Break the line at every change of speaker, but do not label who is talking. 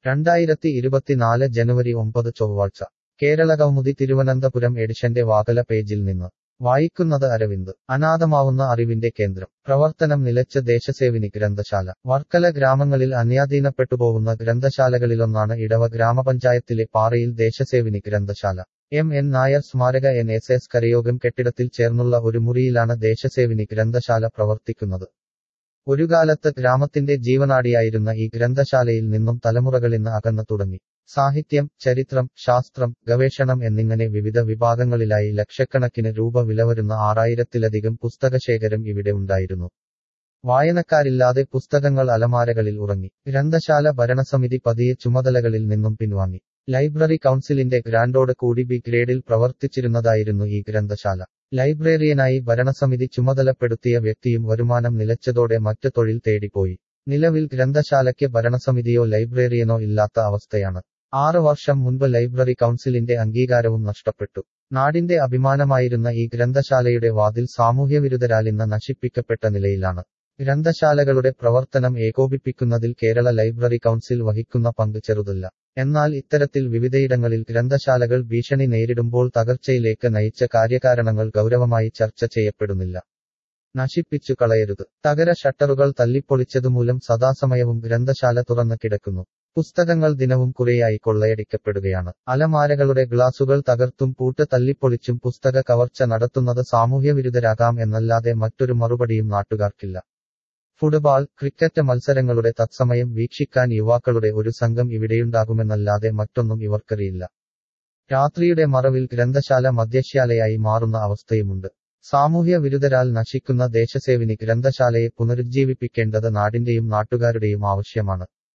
രണ്ടായിരത്തി ഇരുപത്തിനാല് ജനുവരി ഒമ്പത് ചൊവ്വാഴ്ച കേരള കൗമുദി തിരുവനന്തപുരം എഡിഷന്റെ വാതല പേജിൽ നിന്ന് വായിക്കുന്നത് അരവിന്ദ് അനാഥമാവുന്ന അറിവിന്റെ കേന്ദ്രം പ്രവർത്തനം നിലച്ച ദേശസേവിനി ഗ്രന്ഥശാല വർക്കല ഗ്രാമങ്ങളിൽ അന്യാധീനപ്പെട്ടുപോകുന്ന ഗ്രന്ഥശാലകളിലൊന്നാണ് ഇടവ ഗ്രാമപഞ്ചായത്തിലെ പാറയിൽ ദേശസേവിനി ഗ്രന്ഥശാല എം എൻ നായർ സ്മാരക എൻ എസ് എസ് കരയോഗം കെട്ടിടത്തിൽ ചേർന്നുള്ള ഒരു മുറിയിലാണ് ദേശസേവിനി ഗ്രന്ഥശാല പ്രവർത്തിക്കുന്നത് ഒരു കാലത്ത് ഗ്രാമത്തിന്റെ ജീവനാടിയായിരുന്ന ഈ ഗ്രന്ഥശാലയിൽ നിന്നും തലമുറകളിന്ന് അകന്നു തുടങ്ങി സാഹിത്യം ചരിത്രം ശാസ്ത്രം ഗവേഷണം എന്നിങ്ങനെ വിവിധ വിഭാഗങ്ങളിലായി ലക്ഷക്കണക്കിന് രൂപ വിലവരുന്ന ആറായിരത്തിലധികം പുസ്തകശേഖരം ഇവിടെ ഉണ്ടായിരുന്നു വായനക്കാരില്ലാതെ പുസ്തകങ്ങൾ അലമാരകളിൽ ഉറങ്ങി ഗ്രന്ഥശാല ഭരണസമിതി പതിയെ ചുമതലകളിൽ നിന്നും പിൻവാങ്ങി ലൈബ്രറി കൗൺസിലിന്റെ ഗ്രാൻഡോട് കൂടി ബി ഗ്രേഡിൽ പ്രവർത്തിച്ചിരുന്നതായിരുന്നു ഈ ഗ്രന്ഥശാല ലൈബ്രറിയനായി ഭരണസമിതി ചുമതലപ്പെടുത്തിയ വ്യക്തിയും വരുമാനം നിലച്ചതോടെ മറ്റ് തൊഴിൽ തേടിപ്പോയി നിലവിൽ ഗ്രന്ഥശാലയ്ക്ക് ഭരണസമിതിയോ ലൈബ്രറിയനോ ഇല്ലാത്ത അവസ്ഥയാണ് ആറ് വർഷം മുൻപ് ലൈബ്രറി കൗൺസിലിന്റെ അംഗീകാരവും നഷ്ടപ്പെട്ടു നാടിന്റെ അഭിമാനമായിരുന്ന ഈ ഗ്രന്ഥശാലയുടെ വാതിൽ സാമൂഹ്യവിരുദ്ധരാൽ ഇന്ന് നശിപ്പിക്കപ്പെട്ട നിലയിലാണ് ഗ്രന്ഥശാലകളുടെ പ്രവർത്തനം ഏകോപിപ്പിക്കുന്നതിൽ കേരള ലൈബ്രറി കൗൺസിൽ വഹിക്കുന്ന പങ്ക് ചെറുതല്ല എന്നാൽ ഇത്തരത്തിൽ വിവിധയിടങ്ങളിൽ ഗ്രന്ഥശാലകൾ ഭീഷണി നേരിടുമ്പോൾ തകർച്ചയിലേക്ക് നയിച്ച കാര്യകാരണങ്ങൾ ഗൗരവമായി ചർച്ച ചെയ്യപ്പെടുന്നില്ല നശിപ്പിച്ചു കളയരുത് തകര ഷട്ടറുകൾ തല്ലിപ്പൊളിച്ചതുമൂലം സദാസമയവും ഗ്രന്ഥശാല തുറന്നു കിടക്കുന്നു പുസ്തകങ്ങൾ ദിനവും കുറേയായി കൊള്ളയടിക്കപ്പെടുകയാണ് അലമാരകളുടെ ഗ്ലാസുകൾ തകർത്തും പൂട്ട് തല്ലിപ്പൊളിച്ചും പുസ്തക കവർച്ച നടത്തുന്നത് സാമൂഹ്യവിരുദ്ധരാകാം എന്നല്ലാതെ മറ്റൊരു മറുപടിയും നാട്ടുകാർക്കില്ല ഫുട്ബോൾ ക്രിക്കറ്റ് മത്സരങ്ങളുടെ തത്സമയം വീക്ഷിക്കാൻ യുവാക്കളുടെ ഒരു സംഘം ഇവിടെയുണ്ടാകുമെന്നല്ലാതെ മറ്റൊന്നും ഇവർക്കറിയില്ല രാത്രിയുടെ മറവിൽ ഗ്രന്ഥശാല മദ്യശാലയായി മാറുന്ന അവസ്ഥയുമുണ്ട് സാമൂഹ്യ വിരുദ്ധരാൽ നശിക്കുന്ന ദേശസേവിനി ഗ്രന്ഥശാലയെ പുനരുജ്ജീവിപ്പിക്കേണ്ടത് നാടിന്റെയും നാട്ടുകാരുടെയും ആവശ്യമാണ്